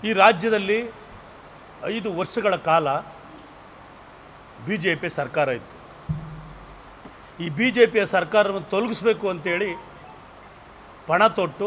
ಈ ರಾಜ್ಯದಲ್ಲಿ ಐದು ವರ್ಷಗಳ ಕಾಲ ಬಿ ಜೆ ಪಿ ಸರ್ಕಾರ ಇತ್ತು ಈ ಬಿ ಜೆ ಪಿಯ ಸರ್ಕಾರವನ್ನು ತೊಲಗಿಸ್ಬೇಕು ಅಂತೇಳಿ ಪಣ ತೊಟ್ಟು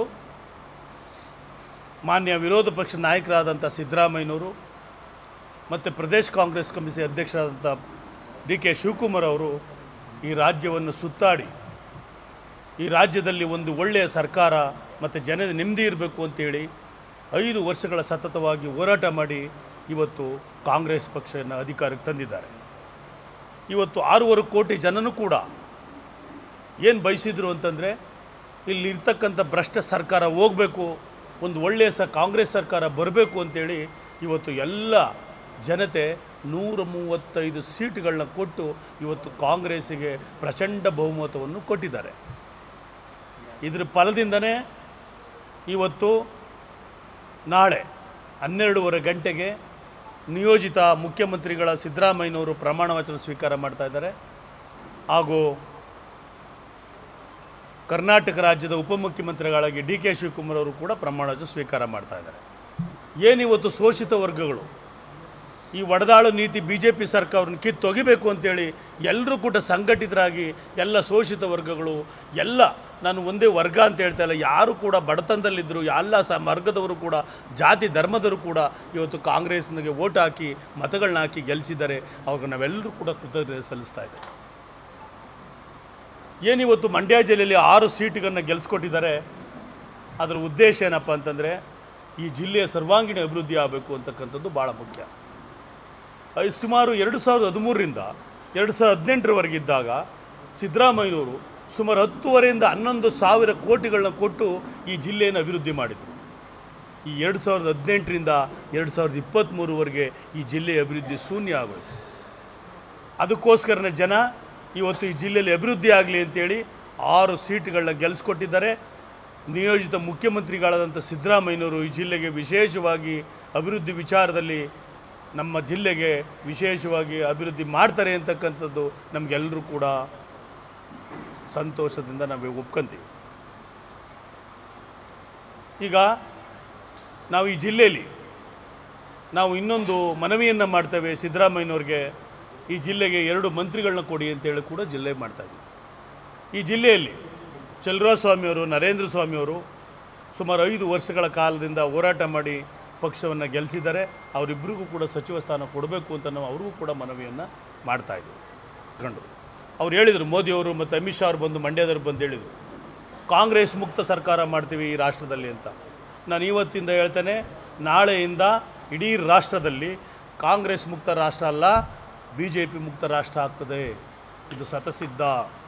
ಮಾನ್ಯ ವಿರೋಧ ಪಕ್ಷ ನಾಯಕರಾದಂಥ ಸಿದ್ದರಾಮಯ್ಯನವರು ಮತ್ತು ಪ್ರದೇಶ್ ಕಾಂಗ್ರೆಸ್ ಕಮಿಟಿ ಅಧ್ಯಕ್ಷರಾದಂಥ ಡಿ ಕೆ ಶಿವಕುಮಾರ್ ಅವರು ಈ ರಾಜ್ಯವನ್ನು ಸುತ್ತಾಡಿ ಈ ರಾಜ್ಯದಲ್ಲಿ ಒಂದು ಒಳ್ಳೆಯ ಸರ್ಕಾರ ಮತ್ತು ಜನದ ನೆಮ್ಮದಿ ಇರಬೇಕು ಅಂತೇಳಿ ಐದು ವರ್ಷಗಳ ಸತತವಾಗಿ ಹೋರಾಟ ಮಾಡಿ ಇವತ್ತು ಕಾಂಗ್ರೆಸ್ ಪಕ್ಷವನ್ನು ಅಧಿಕಾರಕ್ಕೆ ತಂದಿದ್ದಾರೆ ಇವತ್ತು ಆರೂವರೆ ಕೋಟಿ ಜನನೂ ಕೂಡ ಏನು ಬಯಸಿದ್ರು ಅಂತಂದರೆ ಇಲ್ಲಿ ಇರ್ತಕ್ಕಂಥ ಭ್ರಷ್ಟ ಸರ್ಕಾರ ಹೋಗಬೇಕು ಒಂದು ಒಳ್ಳೆಯ ಸ ಕಾಂಗ್ರೆಸ್ ಸರ್ಕಾರ ಬರಬೇಕು ಅಂತೇಳಿ ಇವತ್ತು ಎಲ್ಲ ಜನತೆ ನೂರ ಮೂವತ್ತೈದು ಸೀಟ್ಗಳನ್ನ ಕೊಟ್ಟು ಇವತ್ತು ಕಾಂಗ್ರೆಸ್ಸಿಗೆ ಪ್ರಚಂಡ ಬಹುಮತವನ್ನು ಕೊಟ್ಟಿದ್ದಾರೆ ಇದರ ಫಲದಿಂದನೇ ಇವತ್ತು ನಾಳೆ ಹನ್ನೆರಡೂವರೆ ಗಂಟೆಗೆ ನಿಯೋಜಿತ ಮುಖ್ಯಮಂತ್ರಿಗಳ ಸಿದ್ದರಾಮಯ್ಯನವರು ಪ್ರಮಾಣ ವಚನ ಸ್ವೀಕಾರ ಮಾಡ್ತಾ ಇದ್ದಾರೆ ಹಾಗೂ ಕರ್ನಾಟಕ ರಾಜ್ಯದ ಉಪಮುಖ್ಯಮಂತ್ರಿಗಳಾಗಿ ಡಿ ಕೆ ಶಿವಕುಮಾರ್ ಅವರು ಕೂಡ ಪ್ರಮಾಣ ವಚನ ಸ್ವೀಕಾರ ಮಾಡ್ತಾ ಇದ್ದಾರೆ ಏನಿವತ್ತು ಶೋಷಿತ ವರ್ಗಗಳು ಈ ಒಡೆದಾಳು ನೀತಿ ಬಿ ಜೆ ಪಿ ಸರ್ಕಾರವನ್ನು ಕಿತ್ತೊಗಿಬೇಕು ಅಂತೇಳಿ ಎಲ್ಲರೂ ಕೂಡ ಸಂಘಟಿತರಾಗಿ ಎಲ್ಲ ಶೋಷಿತ ವರ್ಗಗಳು ಎಲ್ಲ ನಾನು ಒಂದೇ ವರ್ಗ ಅಂತ ಹೇಳ್ತಾ ಇಲ್ಲ ಯಾರು ಕೂಡ ಬಡತನದಲ್ಲಿದ್ದರು ಎಲ್ಲ ಸ ವರ್ಗದವರು ಕೂಡ ಜಾತಿ ಧರ್ಮದವರು ಕೂಡ ಇವತ್ತು ಕಾಂಗ್ರೆಸ್ನಿಗೆ ಓಟ್ ಹಾಕಿ ಮತಗಳನ್ನ ಹಾಕಿ ಗೆಲ್ಲಿಸಿದ್ದಾರೆ ಅವಾಗ ನಾವೆಲ್ಲರೂ ಕೂಡ ಕೃತಜ್ಞತೆ ಸಲ್ಲಿಸ್ತಾ ಇದ್ದೇವೆ ಏನಿವತ್ತು ಮಂಡ್ಯ ಜಿಲ್ಲೆಯಲ್ಲಿ ಆರು ಸೀಟುಗಳನ್ನು ಗೆಲ್ಲಿಸ್ಕೊಟ್ಟಿದ್ದಾರೆ ಅದರ ಉದ್ದೇಶ ಏನಪ್ಪ ಅಂತಂದರೆ ಈ ಜಿಲ್ಲೆಯ ಸರ್ವಾಂಗೀಣ ಅಭಿವೃದ್ಧಿ ಆಗಬೇಕು ಅಂತಕ್ಕಂಥದ್ದು ಭಾಳ ಮುಖ್ಯ ಐ- ಸುಮಾರು ಎರಡು ಸಾವಿರದ ಹದಿಮೂರರಿಂದ ಎರಡು ಸಾವಿರದ ಹದಿನೆಂಟರವರೆಗಿದ್ದಾಗ ಸಿದ್ದರಾಮಯ್ಯನವರು ಸುಮಾರು ಹತ್ತುವರೆಯಿಂದ ಹನ್ನೊಂದು ಸಾವಿರ ಕೋಟಿಗಳನ್ನ ಕೊಟ್ಟು ಈ ಜಿಲ್ಲೆಯನ್ನು ಅಭಿವೃದ್ಧಿ ಮಾಡಿದರು ಈ ಎರಡು ಸಾವಿರದ ಹದಿನೆಂಟರಿಂದ ಎರಡು ಸಾವಿರದ ಇಪ್ಪತ್ತ್ಮೂರುವರೆಗೆ ಈ ಜಿಲ್ಲೆಯ ಅಭಿವೃದ್ಧಿ ಶೂನ್ಯ ಆಗೋಯ್ತು ಅದಕ್ಕೋಸ್ಕರನೇ ಜನ ಇವತ್ತು ಈ ಜಿಲ್ಲೆಯಲ್ಲಿ ಅಭಿವೃದ್ಧಿ ಆಗಲಿ ಅಂತೇಳಿ ಆರು ಸೀಟ್ಗಳನ್ನ ಗೆಲ್ಲಿಸ್ಕೊಟ್ಟಿದ್ದಾರೆ ನಿಯೋಜಿತ ಮುಖ್ಯಮಂತ್ರಿಗಳಾದಂಥ ಸಿದ್ದರಾಮಯ್ಯನವರು ಈ ಜಿಲ್ಲೆಗೆ ವಿಶೇಷವಾಗಿ ಅಭಿವೃದ್ಧಿ ವಿಚಾರದಲ್ಲಿ ನಮ್ಮ ಜಿಲ್ಲೆಗೆ ವಿಶೇಷವಾಗಿ ಅಭಿವೃದ್ಧಿ ಮಾಡ್ತಾರೆ ಅಂತಕ್ಕಂಥದ್ದು ನಮಗೆಲ್ಲರೂ ಕೂಡ ಸಂತೋಷದಿಂದ ನಾವು ಒಪ್ಕೊಂತೀವಿ ಈಗ ನಾವು ಈ ಜಿಲ್ಲೆಯಲ್ಲಿ ನಾವು ಇನ್ನೊಂದು ಮನವಿಯನ್ನು ಮಾಡ್ತೇವೆ ಸಿದ್ದರಾಮಯ್ಯನವ್ರಿಗೆ ಈ ಜಿಲ್ಲೆಗೆ ಎರಡು ಮಂತ್ರಿಗಳನ್ನ ಕೊಡಿ ಅಂತೇಳಿ ಕೂಡ ಜಿಲ್ಲೆ ಮಾಡ್ತಾಯಿದ್ದೀವಿ ಈ ಜಿಲ್ಲೆಯಲ್ಲಿ ಚಲುವರಾಯಸ್ವಾಮಿಯವರು ನರೇಂದ್ರ ಸ್ವಾಮಿಯವರು ಸುಮಾರು ಐದು ವರ್ಷಗಳ ಕಾಲದಿಂದ ಹೋರಾಟ ಮಾಡಿ ಪಕ್ಷವನ್ನು ಗೆಲ್ಲಿಸಿದ್ದಾರೆ ಅವರಿಬ್ಬರಿಗೂ ಕೂಡ ಸಚಿವ ಸ್ಥಾನ ಕೊಡಬೇಕು ಅಂತ ನಾವು ಅವ್ರಿಗೂ ಕೂಡ ಮನವಿಯನ್ನು ಮಾಡ್ತಾಯಿದ್ದೀವಿ ಕಂಡು ಅವ್ರು ಹೇಳಿದರು ಮೋದಿಯವರು ಮತ್ತು ಅಮಿತ್ ಶಾ ಅವರು ಬಂದು ಮಂಡ್ಯದವ್ರು ಬಂದು ಹೇಳಿದರು ಕಾಂಗ್ರೆಸ್ ಮುಕ್ತ ಸರ್ಕಾರ ಮಾಡ್ತೀವಿ ಈ ರಾಷ್ಟ್ರದಲ್ಲಿ ಅಂತ ನಾನು ಇವತ್ತಿಂದ ಹೇಳ್ತೇನೆ ನಾಳೆಯಿಂದ ಇಡೀ ರಾಷ್ಟ್ರದಲ್ಲಿ ಕಾಂಗ್ರೆಸ್ ಮುಕ್ತ ರಾಷ್ಟ್ರ ಅಲ್ಲ ಬಿ ಜೆ ಪಿ ಮುಕ್ತ ರಾಷ್ಟ್ರ ಆಗ್ತದೆ ಇದು ಸತಸಿದ್ಧ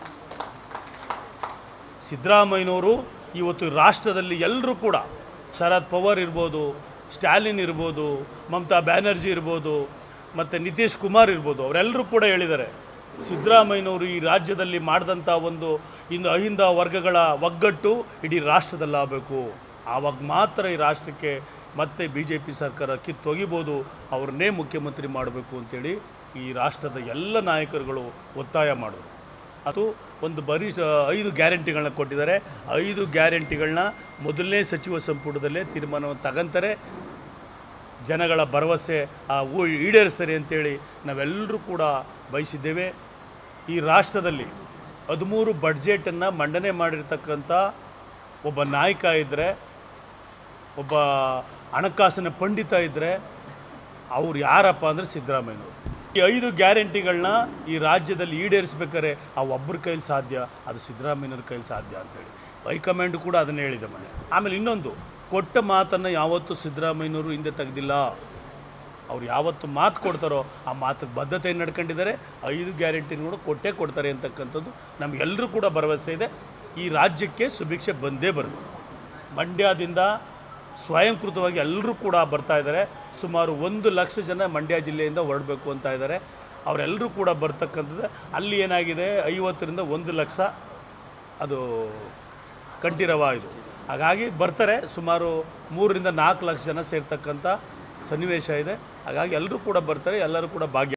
ಸಿದ್ದರಾಮಯ್ಯನವರು ಇವತ್ತು ರಾಷ್ಟ್ರದಲ್ಲಿ ಎಲ್ಲರೂ ಕೂಡ ಶರದ್ ಪವಾರ್ ಇರ್ಬೋದು ಸ್ಟ್ಯಾಲಿನ್ ಇರ್ಬೋದು ಮಮತಾ ಬ್ಯಾನರ್ಜಿ ಇರ್ಬೋದು ಮತ್ತು ನಿತೀಶ್ ಕುಮಾರ್ ಇರ್ಬೋದು ಅವರೆಲ್ಲರೂ ಕೂಡ ಹೇಳಿದ್ದಾರೆ ಸಿದ್ದರಾಮಯ್ಯನವರು ಈ ರಾಜ್ಯದಲ್ಲಿ ಮಾಡಿದಂಥ ಒಂದು ಇಂದು ಅಹಿಂದ ವರ್ಗಗಳ ಒಗ್ಗಟ್ಟು ಇಡೀ ರಾಷ್ಟ್ರದಲ್ಲಾಗಬೇಕು ಆವಾಗ ಮಾತ್ರ ಈ ರಾಷ್ಟ್ರಕ್ಕೆ ಮತ್ತೆ ಬಿ ಜೆ ಪಿ ಸರ್ಕಾರ ಕಿತ್ತೊಗಿಬೋದು ಅವ್ರನ್ನೇ ಮುಖ್ಯಮಂತ್ರಿ ಮಾಡಬೇಕು ಅಂತೇಳಿ ಈ ರಾಷ್ಟ್ರದ ಎಲ್ಲ ನಾಯಕರುಗಳು ಒತ್ತಾಯ ಮಾಡಿದ್ರು ಅದು ಒಂದು ಬರೀ ಐದು ಗ್ಯಾರಂಟಿಗಳನ್ನ ಕೊಟ್ಟಿದ್ದಾರೆ ಐದು ಗ್ಯಾರಂಟಿಗಳನ್ನ ಮೊದಲನೇ ಸಚಿವ ಸಂಪುಟದಲ್ಲೇ ತೀರ್ಮಾನವನ್ನು ತಗೊಂತಾರೆ ಜನಗಳ ಭರವಸೆ ಆ ಊ- ಈಡೇರಿಸ್ತಾರೆ ಅಂತೇಳಿ ನಾವೆಲ್ಲರೂ ಕೂಡ ಬಯಸಿದ್ದೇವೆ ಈ ರಾಷ್ಟ್ರದಲ್ಲಿ ಹದಿಮೂರು ಬಡ್ಜೆಟನ್ನು ಮಂಡನೆ ಮಾಡಿರ್ತಕ್ಕಂಥ ಒಬ್ಬ ನಾಯಕ ಇದ್ದರೆ ಒಬ್ಬ ಹಣಕಾಸಿನ ಪಂಡಿತ ಇದ್ದರೆ ಅವ್ರು ಯಾರಪ್ಪ ಅಂದರೆ ಸಿದ್ದರಾಮಯ್ಯನವರು ಈ ಐದು ಗ್ಯಾರಂಟಿಗಳನ್ನ ಈ ರಾಜ್ಯದಲ್ಲಿ ಈಡೇರಿಸ್ಬೇಕಾದ್ರೆ ಆ ಒಬ್ಬರ ಕೈಲಿ ಸಾಧ್ಯ ಅದು ಸಿದ್ದರಾಮಯ್ಯನವ್ರ ಕೈಲಿ ಸಾಧ್ಯ ಅಂತೇಳಿ ಹೈಕಮಾಂಡ್ ಕೂಡ ಅದನ್ನೇ ಹೇಳಿದೆ ಮೊನ್ನೆ ಆಮೇಲೆ ಇನ್ನೊಂದು ಕೊಟ್ಟ ಮಾತನ್ನು ಯಾವತ್ತೂ ಸಿದ್ದರಾಮಯ್ಯನವರು ಹಿಂದೆ ತೆಗೆದಿಲ್ಲ ಅವ್ರು ಯಾವತ್ತು ಮಾತು ಕೊಡ್ತಾರೋ ಆ ಮಾತಿಗೆ ಬದ್ಧತೆಯನ್ನು ನಡ್ಕೊಂಡಿದ್ದಾರೆ ಐದು ಗ್ಯಾರಂಟಿನ ಕೂಡ ಕೊಟ್ಟೇ ಕೊಡ್ತಾರೆ ಅಂತಕ್ಕಂಥದ್ದು ನಮಗೆಲ್ಲರೂ ಕೂಡ ಭರವಸೆ ಇದೆ ಈ ರಾಜ್ಯಕ್ಕೆ ಸುಭಿಕ್ಷೆ ಬಂದೇ ಬರುತ್ತೆ ಮಂಡ್ಯದಿಂದ ಸ್ವಯಂಕೃತವಾಗಿ ಎಲ್ಲರೂ ಕೂಡ ಬರ್ತಾ ಇದ್ದಾರೆ ಸುಮಾರು ಒಂದು ಲಕ್ಷ ಜನ ಮಂಡ್ಯ ಜಿಲ್ಲೆಯಿಂದ ಹೊರಡಬೇಕು ಅಂತ ಇದ್ದಾರೆ ಅವರೆಲ್ಲರೂ ಕೂಡ ಬರ್ತಕ್ಕಂಥದ್ದು ಅಲ್ಲಿ ಏನಾಗಿದೆ ಐವತ್ತರಿಂದ ಒಂದು ಲಕ್ಷ ಅದು ಕಂಠೀರವ ಇದು ಹಾಗಾಗಿ ಬರ್ತಾರೆ ಸುಮಾರು ಮೂರರಿಂದ ನಾಲ್ಕು ಲಕ್ಷ ಜನ ಸೇರ್ತಕ್ಕಂಥ ಸನ್ನಿವೇಶ ಇದೆ ಹಾಗಾಗಿ ಎಲ್ಲರೂ ಕೂಡ ಬರ್ತಾರೆ ಎಲ್ಲರೂ ಕೂಡ ಭಾಗ್ಯ